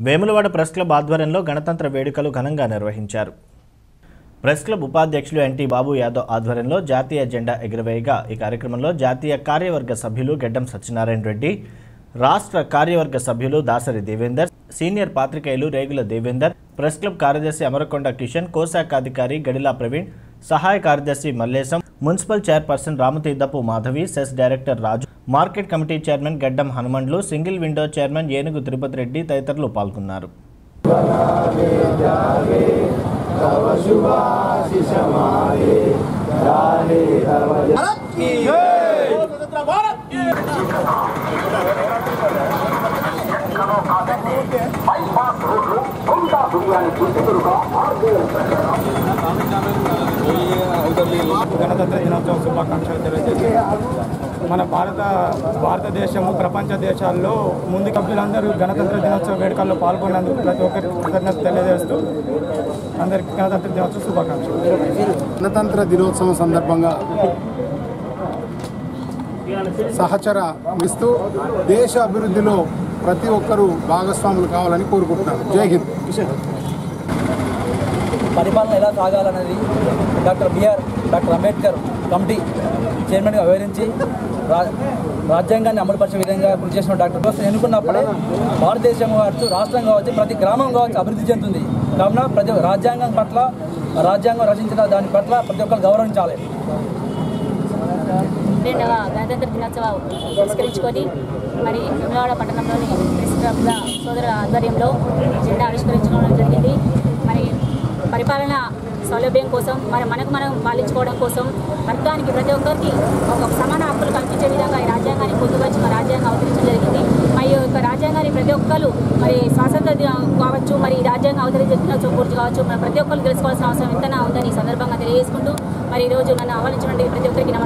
Vemulawada press club ఆధ్వర్యంలో గణతంత్ర వేడుకలు ఘనంగా నిర్వహించారు ప్రెస్ క్లబ్ ఉపాధ్యక్షులు ఎన్టీ బాబు యాదవ్ ఆధ్వర్యంలో జాతీయ జెండా ఎగురవేయగా ఈ కార్యక్రమంలో జాతీయ కార్యవర్గ సభ్యులు గెడ్డం సత్యనారాయణ రెడ్డి రాష్ట్ర కార్యవర్గ సభ్యులు దాసరి దేవేందర్ సీనియర్ పాత్రికేయులు రేగుల దేవేందర్ ప్రెస్ క్లబ్ కార్యదర్శి అమరకొండ కిషన్ కోశాఖాధికారి గడిలా ప్రవీణ్ సహాయ కార్యదర్శి Mallesham municipal chairperson Ramatirthapu Madhavi cess director Raju market committee chairman Gaddam Hanumandlu single window chairman ఏనుగు తిరుపతి రెడ్డి తదితరులు పాల్గొన్నారు గణతంత్ర దినోత్సవ శుభాకాంక్షలు తెలియజేసి మన భారత భారతదేశము ప్రపంచ దేశాల్లో ముందు సభ్యులందరూ గణతంత్ర దినోత్సవ వేడుకల్లో పాల్గొన్నందుకు ప్రతి ఒక్కరికి కృతజ్ఞత తెలియజేస్తూ అందరికీ గణతంత్ర దినోత్సవ శుభాకాంక్షలు గణతంత్ర దినోత్సవం సందర్భంగా సహచర ఇస్తూ దేశ అభివృద్ధిలో ప్రతి ఒక్కరూ భాగస్వాములు కావాలని కోరుకుంటున్నాను జై హింద్ పరిపాలన ఎలా సాగాలనేది doctor BR doctor Ambedkar committee చైర్మన్గా వివరించి రా రాజ్యాంగాన్ని అమలుపరిచే విధంగా కృషి చేసిన డాక్టర్ కోసం ఎన్నుకున్నప్పుడే భారతదేశం కావచ్చు రాష్ట్రం కావచ్చు ప్రతి గ్రామం కావచ్చు అభివృద్ధి చెందుతుంది కావున ప్రతి రాజ్యాంగం పట్ల రాజ్యాంగం రచించిన దాని పట్ల ప్రతి ఒక్కరు గౌరవించాలి రెండవ గణతంత్ర దినోత్సవం పురస్కరించుకొని మరి వెమ్లవాడ పట్టణంలోని ప్రెస్ క్లబ్ల సోదరుల ఆధ్వర్యంలో జెండా ఆవిష్కరించడం జరిగింది మరి పరిపాలన సౌలభ్యం కోసం మరి మనకు మనం పాలించుకోవడం కోసం వర్గానికి ప్రతి ఒక్కరికి ఒక సమాన హక్కులు కల్పించే విధంగా ఈ రాజ్యాంగాన్ని పొందుపరిచి మన రాజ్యాంగం అవతరించడం జరిగింది మరి ఈ యొక్క రాజ్యాంగాన్ని ప్రతి ఒక్కరు మరి స్వాతంత్ర దినం కావచ్చు మరి ఈ రాజ్యాంగం అవతరించే దినోత్సవం గురించి కావచ్చు మన ప్రతి ఒక్కరు తెలుసుకోవాల్సిన అవసరం ఎంతైనా ఉందని ఈ సందర్భంగా తెలియజేసుకుంటూ మరి ఈరోజు నన్ను ఆహ్వానించినటువంటి ప్రతి ఒక్కరికి నమస్కారం